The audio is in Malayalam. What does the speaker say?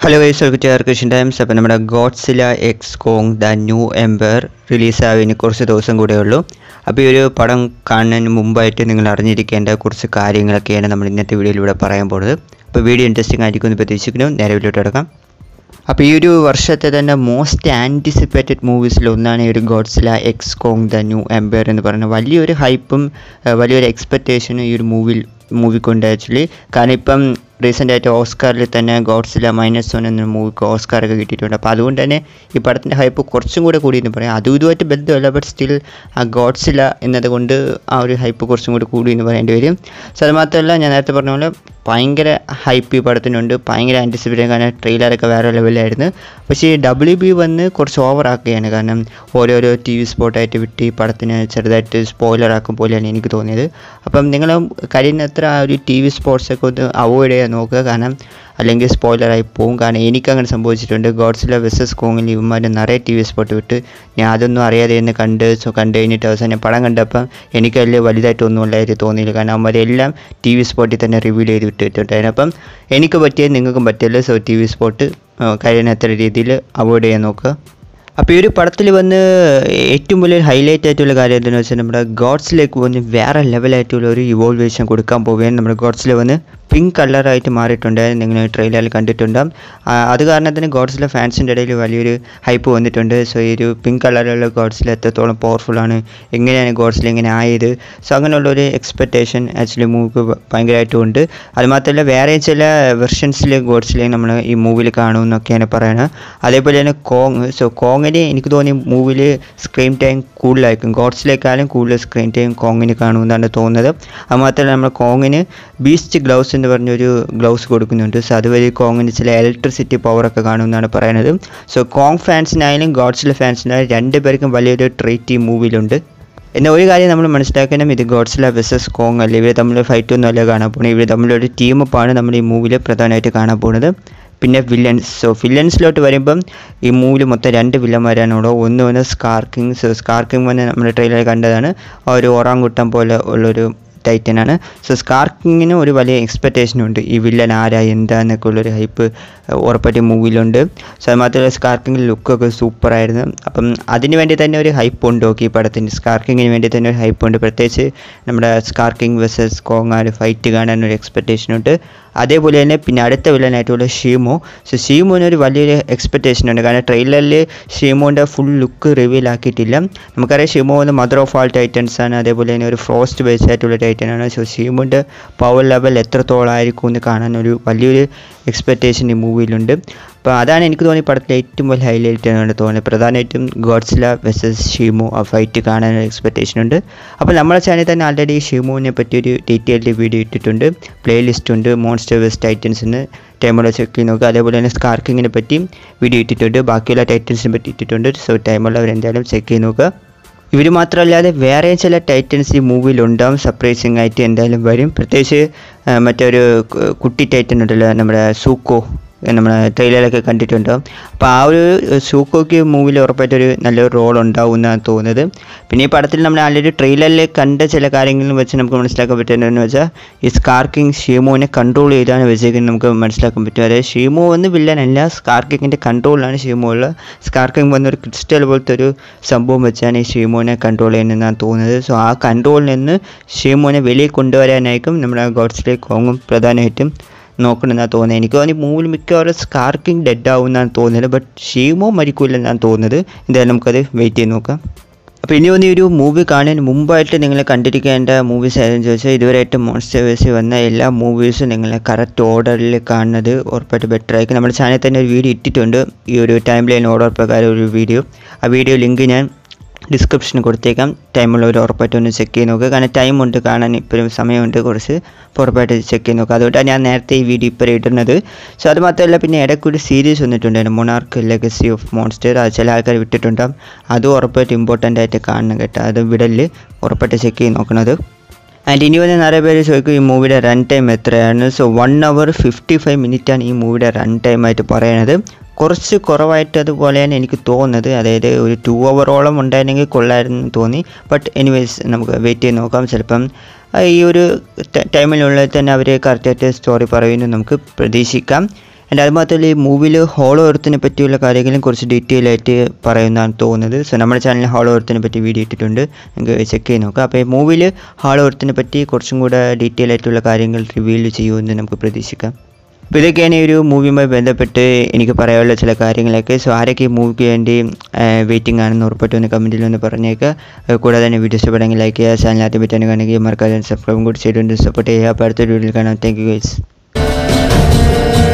hello guys welcome to Krishnan times അപ്പോൾ നമ്മുടെ Godzilla x Kong the new empire റിലീസാവിന് കുറച്ച് ദിവസം കൂടെ ഉള്ളൂ അപ്പോൾ ഈ ഒരു പടം കാണുന്നതിന് മുമ്പായിട്ട് നിങ്ങൾ അറിഞ്ഞിരിക്കേണ്ട കുറച്ച് കാര്യങ്ങളൊക്കെയാണ് നമ്മൾ ഇന്നത്തെ വീഡിയോയിലൂടെ പറയാൻ പോകുന്നത് അപ്പോൾ വീഡിയോ ഇൻട്രസ്റ്റിംഗ് ആയിരിക്കും എന്ന് പ്രതീക്ഷിക്കുന്നു നേരെ വീഡിയോട്ട് കിടക്കാം അപ്പോൾ ഈ ഒരു വർഷത്തെ തന്നെ മോസ്റ്റ് ആൻറ്റിസിപ്പേറ്റഡ് മൂവീസിൽ ഒന്നാണ് ഈ ഒരു Godzilla x Kong the new empire എന്ന് പറയുന്നത് വലിയൊരു ഹൈപ്പും ഏഹ്, വലിയൊരു എക്സ്പെക്റ്റേഷനും ഈ ഒരു മൂവിൽ മൂവിക്കുണ്ട് ആക്ച്വലി കാരണം ഇപ്പം റീസെൻ്റ് ആയിട്ട് ഓസ്കാറിൽ തന്നെ ഗോഡ്സില മൈനസ് വൺ എന്ന മൂവിക്ക് ഓസ്കാറൊക്കെ കിട്ടിയിട്ടുണ്ട് അപ്പോൾ അതുകൊണ്ട് തന്നെ ഈ പടത്തിൻ്റെ ഹൈപ്പ് കുറച്ചും കൂടെ കൂടി എന്ന് പറയാം അതും ഇതുമായിട്ട് ബന്ധമല്ല ബട്ട് സ്റ്റിൽ ആ ഗോഡ്സില എന്നതുകൊണ്ട് ആ ഒരു ഹൈപ്പ് കുറച്ചും കൂടി കൂടി എന്ന് പറയേണ്ടി വരും സോ അത് മാത്രമല്ല ഞാൻ നേരത്തെ പറഞ്ഞ പോലെ ഭയങ്കര ഹൈപ്പ് ഈ പടത്തിനുണ്ട് ഭയങ്കര ആൻറ്റിസിപ്പേറ്റ് കാരണം ട്രെയിലറൊക്കെ വേറെ ലെവലായിരുന്നു പക്ഷേ ഈ ഡബ്ല്യു ബി വന്ന് കുറച്ച് ഓവറാക്കുകയാണ് കാരണം ഓരോരോ ടി വി സ്പോട്ടായിട്ട് വിട്ട് ഈ പടത്തിന് ചെറുതായിട്ട് സ്പോയിലർ ആക്കും പോലെയാണ് എനിക്ക് തോന്നിയത് അപ്പം നിങ്ങൾ കഴിയുന്നത്ര ആ ഒരു ടി വി സ്പോർട്സൊക്കെ ഒന്ന് അവോയ്ഡ് ചെയ്യാൻ നോക്കുക കാരണം അല്ലെങ്കിൽ സ്പോയിലറായി പോകും കാരണം എനിക്കങ്ങനെ സംഭവിച്ചിട്ടുണ്ട് ഗോഡ്സില വെസസ് കോങ്ങിൽ ഇവന്മാർ നിറയെ ടി വി സ്പോട്ട് വിട്ട് ഞാൻ അതൊന്നും അറിയാതെ എന്ന് കണ്ട് സോ കണ്ടു കഴിഞ്ഞിട്ട് അവസാനം പടം കണ്ടപ്പം എനിക്ക് വലിയ വലുതായിട്ടൊന്നും ഉള്ളതായിട്ട് തോന്നിയില്ല കാരണം അവന്മാരെല്ലാം ടി വി സ്പോട്ടിൽ തന്നെ റിവീൽ ചെയ്ത് വിട്ടിട്ടുണ്ടായിരുന്നു അപ്പം എനിക്ക് പറ്റിയത് നിങ്ങൾക്കും പറ്റില്ല സോ ടി വി സ്പോട്ട് കഴിയുന്നത്ര രീതിയിൽ അവോയ്ഡ് ചെയ്യാൻ നോക്കുക അപ്പോൾ ഈ ഒരു പടത്തിൽ വന്ന് ഏറ്റവും വലിയ ഹൈലൈറ്റ് ആയിട്ടുള്ള കാര്യം എന്താണെന്ന് വെച്ചാൽ നമ്മുടെ ഗോഡ്സിലേക്ക് വന്ന് വേറെ ലെവലായിട്ടുള്ള ഒരു ഇവോൾവേഷൻ കൊടുക്കാൻ പോവുകയാണ് നമ്മുടെ ഗോഡ്സിൽ വന്ന് പിങ്ക് കളറായിട്ട് മാറിയിട്ടുണ്ട് നിങ്ങൾ ട്രെയിലറിൽ കണ്ടിട്ടുണ്ടാകും ആ, അത് കാരണത്തിന് ഗോഡ്സിലെ ഫാൻസിൻ്റെ ഇടയിൽ വലിയൊരു ഹൈപ്പ് വന്നിട്ടുണ്ട് സോ ഈ ഒരു പിങ്ക് കളറിലുള്ള ഗോഡ്സിൽ എത്രത്തോളം പവർഫുൾ ആണ് എങ്ങനെയാണ് ഗോഡ്സിൽ ഇങ്ങനെ ആയത് സോ അങ്ങനെയുള്ള ഒരു എക്സ്പെക്റ്റേഷൻ ആക്ച്വലി മൂവിക്ക് ഭയങ്കരമായിട്ടും ഉണ്ട് അത് മാത്രമല്ല വേറെ ചില വെർഷൻസിൽ ഗോഡ്സിലെ നമ്മൾ ഈ മൂവിയിൽ കാണുമെന്നൊക്കെയാണ് പറയുന്നത് അതേപോലെ തന്നെ കോങ് സോ കോങ്ങിന് എനിക്ക് തോന്നി മൂവിൽ സ്ക്രീൻ ടൈം കൂടുതലായിരിക്കും ഗോഡ്സിലേക്കാളും കൂടുതൽ സ്ക്രീൻ ടൈം കോങ്ങിന് കാണുമെന്നാണ് തോന്നുന്നത് അത് മാത്രമല്ല നമ്മൾ കോങ്ങിന് ബീസ്റ്റ് ഗ്ലൗസ് എന്ന് പറഞ്ഞൊരു ഗ്ലൗസ് കൊടുക്കുന്നുണ്ട് സോ അതുവഴി കോങ്ങിന് ചില ഇലക്ട്രിസിറ്റി പവറൊക്കെ കാണുമെന്നാണ് പറയുന്നത് സോ കോങ് ഫാൻസിനായാലും ഗോഡ്സിലെ ഫാൻസിനായാലും രണ്ടുപേർക്കും വലിയൊരു ട്രീറ്റ് ഈ മൂവിയിലുണ്ട് എന്നാൽ ഒരു കാര്യം നമ്മൾ മനസ്സിലാക്കണം ഇത് ഗോഡ്സില വെസസ് കോങ് അല്ല ഇവർ തമ്മിൽ ഫൈറ്റ് ഒന്നും അല്ല കാണാൻ പോകുന്നത് ഇവർ തമ്മിലൊരു ടീമപ്പാണ് നമ്മൾ ഈ മൂവിൽ പ്രധാനമായിട്ട് കാണാൻ പോകുന്നത് പിന്നെ വില്ലൻസ് സോ വില്ലൻസിലോട്ട് വരുമ്പം ഈ മൂവിൽ മൊത്തം രണ്ട് വില്ലന്മാരാണുള്ളത് ഒന്ന് വന്ന് സ്കാർക്കിങ് സോ സ്കാർക്കിങ് വന്ന് നമ്മുടെ ട്രെയിലറിൽ കണ്ടതാണ് ആ ഒരു ഓറാങ്കുട്ടം പോലെ ഉള്ളൊരു ടൈറ്റനാണ് സോ സ്കാർക്കിങ്ങിന് ഒരു വലിയ എക്സ്പെക്റ്റേഷൻ ഉണ്ട് ഈ വില്ലൻ ആരാ എന്താ എന്നൊക്കെ ഉള്ളൊരു ഹൈപ്പ് ഉറപ്പായിട്ട് മൂവിയിലുണ്ട് സോ അത് മാത്രമല്ല സ്കാർക്കിങ്ങിൻ്റെ ലുക്കൊക്കെ സൂപ്പറായിരുന്നു അപ്പം അതിന് വേണ്ടി തന്നെ ഒരു ഹൈപ്പ് ഉണ്ട് ഓക്കെ ഈ പടത്തിന് സ്കാർക്കിങ്ങിന് വേണ്ടി തന്നെ ഒരു ഹൈപ്പ് ഉണ്ട് പ്രത്യേകിച്ച് നമ്മുടെ സ്കാർക്കിങ് വെസസ് കോങ് ആ ഒരു ഫൈറ്റ് കാണാൻ ഒരു എക്സ്പെക്റ്റേഷൻ ഉണ്ട് അതേപോലെ തന്നെ പിന്നെ അടുത്ത വില്ലനായിട്ടുള്ള ഷീമോ സോ ഷീമോന് ഒരു വലിയൊരു എക്സ്പെക്റ്റേഷൻ ഉണ്ട് കാരണം ട്രെയിലറിൽ ഷീമോൻ്റെ ഫുൾ ലുക്ക് റിവീൽ ആക്കിയിട്ടില്ല നമുക്കറിയാം ഷീമോ എന്ന് മദർ ഓഫ് ആൾ ടൈറ്റൻസ് ആണ് അതേപോലെ തന്നെ ഒരു ഫ്രോസ്റ്റ് ബേസ് ആയിട്ടുള്ള ടൈറ്റൻ ആണ് സോ ഷീമോൻ്റെ പവർ ലെവൽ എത്രത്തോളം ആയിരിക്കും എന്ന് കാണാൻ ഒരു വലിയൊരു എക്സ്പെക്റ്റേഷൻ ഈ മൂവിയിലുണ്ട് അപ്പോൾ അതാണ് എനിക്ക് തോന്നി പടത്തിലെ ഏറ്റവും വലിയ ഹൈലൈറ്റ് എന്നാണ് തോന്നുന്നത് പ്രധാനമായിട്ടും ഗോഡ്സില വെസസ് ഷീമോ ആ ഫൈറ്റ് കാണാൻ ഒരു എക്സ്പെക്റ്റേഷൻ ഉണ്ട് അപ്പോൾ നമ്മുടെ ചാനലിൽ തന്നെ ആൾറെഡി ഷീമോനെ പറ്റിയൊരു ഡീറ്റെയിൽഡ് വീഡിയോ ഇട്ടിട്ടുണ്ട് പ്ലേ ലിസ്റ്റ് ഉണ്ട് മോൺസ്റ്റർ വെസ് ടൈറ്റൻസിന് ടൈമുള്ള ചെക്ക് ചെയ്ത് നോക്കുക അതേപോലെ തന്നെ സ്കാർക്കിങ്ങിനെ പറ്റിയും വീഡിയോ ഇട്ടിട്ടുണ്ട് ബാക്കിയുള്ള ടൈറ്റൻസിനെ പറ്റി ഇട്ടിട്ടുണ്ട് സോ ടൈമുള്ളവർ എന്തായാലും ചെക്ക് ചെയ്ത് നോക്കുക ഇവർ മാത്രമല്ലാതെ വേറെ ചില ടൈറ്റൻസ് ഈ മൂവിയിൽ ഉണ്ടാവും സർപ്രൈസിങ് ആയിട്ട് എന്തായാലും വരും പ്രത്യേകിച്ച് ആ, മറ്റൊരു കു- കുട്ടി ടൈറ്റൻ ഉണ്ടല്ലോ നമ്മുടെ സൂക്കോ നമ്മുടെ ട്രെയിലറിലൊക്കെ കണ്ടിട്ടുണ്ടാവും അപ്പോൾ ആ ഒരു സൂക്കോക്ക് മൂവിയിൽ ഉറപ്പായിട്ടൊരു നല്ലൊരു റോൾ ഉണ്ടാവും എന്നാണ് തോന്നുന്നത് പിന്നെ ഈ പടത്തിൽ നമ്മൾ ആൾറെഡി ട്രെയിലറിൽ കണ്ട ചില കാര്യങ്ങളിൽ വെച്ച് നമുക്ക് മനസ്സിലാക്കാൻ പറ്റുന്നതെന്ന് വെച്ചാൽ ഈ സ്കാർക്കിങ് ഷീമോനെ കൺട്രോൾ ചെയ്താണ് വെച്ചേക്കുന്നത് നമുക്ക് മനസ്സിലാക്കാൻ പറ്റും അതായത് ഷീമോ എന്ന് വില്ലനല്ല സ്കാർക്കിങ്ങിൻ്റെ കൺട്രോളിലാണ് ഷീമോ ഉള്ളത് സ്കാർക്കിങ് വന്നൊരു ക്രിസ്റ്റൽ പോലത്തെ ഒരു സംഭവം വെച്ചാണ് ഈ ഷീമോനെ കൺട്രോൾ ചെയ്യുന്നതെന്നാണ് തോന്നുന്നത് സോ ആ കൺട്രോളിൽ നിന്ന് ഷീമോനെ വെളിയിൽ കൊണ്ടുവരാനായിരിക്കും നമ്മുടെ ഗോഡ്സിലെ കോങ്ങും പ്രധാനമായിട്ടും നോക്കണമെന്നാണ് തോന്നുന്നത് എനിക്ക് തോന്നി മൂവിൽ മിക്കവാറും സ്കാർക്കിങ് ഡെഡ് ആവും എന്നാണ് തോന്നുന്നത് ബട്ട് ഷീമോ മരിക്കില്ലെന്നാണ് തോന്നുന്നത് എന്തായാലും നമുക്കത് വെയിറ്റ് ചെയ്ത് നോക്കാം അപ്പോൾ ഇനി ഒന്ന് ഈ ഒരു മൂവി കാണാൻ മുമ്പായിട്ട് നിങ്ങൾ കണ്ടിരിക്കേണ്ട മൂവീസ് ഏതെന്ന് ചോദിച്ചാൽ ഇതുവരെയായിട്ട് മോൺസ്റ്റേഴ്സിൽ വന്ന എല്ലാ മൂവീസും നിങ്ങൾ കറക്റ്റ് ഓർഡറിൽ കാണുന്നത് ഉറപ്പായിട്ട് ബെറ്റർ ആയിരിക്കും നമ്മുടെ ചാനലിൽ തന്നെ ഒരു വീഡിയോ ഇട്ടിട്ടുണ്ട് ഈ ഒരു ടൈം ലൈൻ ഓർഡർ പ്രകാരം ഒരു വീഡിയോ ആ വീഡിയോ ലിങ്ക് ഞാൻ ഡിസ്ക്രിപ്ഷനിൽ കൊടുത്തേക്കാം ടൈമുള്ളവർ ഉറപ്പായിട്ട് ഒന്ന് ചെക്ക് ചെയ്ത് നോക്കുക കാരണം ടൈം ഉണ്ട് കാണാൻ ഇപ്പോഴും സമയമുണ്ട് കുറച്ച് അപ്പോൾ ഉറപ്പായിട്ട് ചെക്ക് ചെയ്ത് നോക്കുക അതുകൊണ്ടാണ് ഞാൻ നേരത്തെ ഈ വീഡിയോ ഇപ്പോൾ ഇടുന്നത് സോ അത് മാത്രമല്ല പിന്നെ ഇടയ്ക്ക് ഒരു സീരീസ് വന്നിട്ടുണ്ടായിരുന്നു മൊണാർക്ക് ലെഗസി ഓഫ് മോൺസ്റ്റർ അത് ചില ആൾക്കാർ വിട്ടിട്ടുണ്ടാകും അതും ഉറപ്പായിട്ട് ഇമ്പോർട്ടൻ്റ് ആയിട്ട് കാണണം കേട്ടോ അത് വിടല് ഉറപ്പായിട്ട് ചെക്ക് ചെയ്ത് നോക്കണത് ആൻഡ് ഇനി വന്ന് നിറയെ പേര് ചോദിക്കും ഈ മൂവിയുടെ റൺ ടൈം എത്രയാണ് so one hour fifty five മിനിറ്റാണ് ഈ മൂവിയുടെ റൺ ടൈം ആയിട്ട് പറയണത് കുറച്ച് കുറവായിട്ട് അതുപോലെയാണ് എനിക്ക് തോന്നുന്നത് അതായത് ഒരു ടു അവറോളം ഉണ്ടായിരുന്നെങ്കിൽ കൊള്ളായിരുന്നു എന്ന് തോന്നി ബട്ട് എനിവേസ് നമുക്ക് വെയിറ്റ് ചെയ്ത് നോക്കാം ചിലപ്പം ആ, ഈ ഒരു ട- ടൈമിനുള്ളിൽ തന്നെ അവർ കറക്റ്റായിട്ട് സ്റ്റോറി പറയുമെന്ന് നമുക്ക് പ്രതീക്ഷിക്കാം ആൻഡ് അത് മാത്രമല്ല ഈ മൂവിയിൽ ഹോളോ എർത്തിനെ പറ്റിയുള്ള കാര്യങ്ങളും കുറച്ച് ഡീറ്റെയിൽ ആയിട്ട് പറയുന്നതാണ് തോന്നുന്നത് സോ നമ്മുടെ ചാനലിൽ ഹോളോ എർത്തിനെ പറ്റി വീഡിയോ ഇട്ടിട്ടുണ്ട് നിങ്ങൾക്ക് ചെക്ക് ചെയ്ത് നോക്കാം അപ്പോൾ ഈ മൂവിയിൽ ഹോളോ എർത്തിനെ പറ്റി കുറച്ചും കൂടെ ഡീറ്റെയിൽ ആയിട്ടുള്ള കാര്യങ്ങൾ റിവീൽ ചെയ്യുമെന്ന് നമുക്ക് പ്രതീക്ഷിക്കാം അപ്പോൾ ഇതൊക്കെയാണ് ഈ ഒരു മൂവിയുമായി ബന്ധപ്പെട്ട് എനിക്ക് പറയാനുള്ള ചില കാര്യങ്ങളൊക്കെ സോ ആരൊക്കെ ഈ മൂവിക്ക് വേണ്ടി വെയിറ്റിംഗ് ആണെന്ന് ഉറപ്പായിട്ടും ഒന്ന് കമൻറ്റിൽ ഒന്ന് പറഞ്ഞേക്കുക ഏഹ് കൂടാതെ തന്നെ വീഡിയോ ഇഷ്ടപ്പെടുമെങ്കിൽ ലൈക്ക് ചെയ്യുക ചാനൽ ആദ്യം പറ്റാൻ കാണുകയും മറക്കാതെ സബ്സ്ക്രൈബും കൂടി ചെയ്തുകൊണ്ട് സപ്പോർട്ട് ചെയ്യുക അപ്പോൾ അടുത്തൊരു വീഡിയോയിൽ കാണാം താങ്ക് യു ഗൈസ്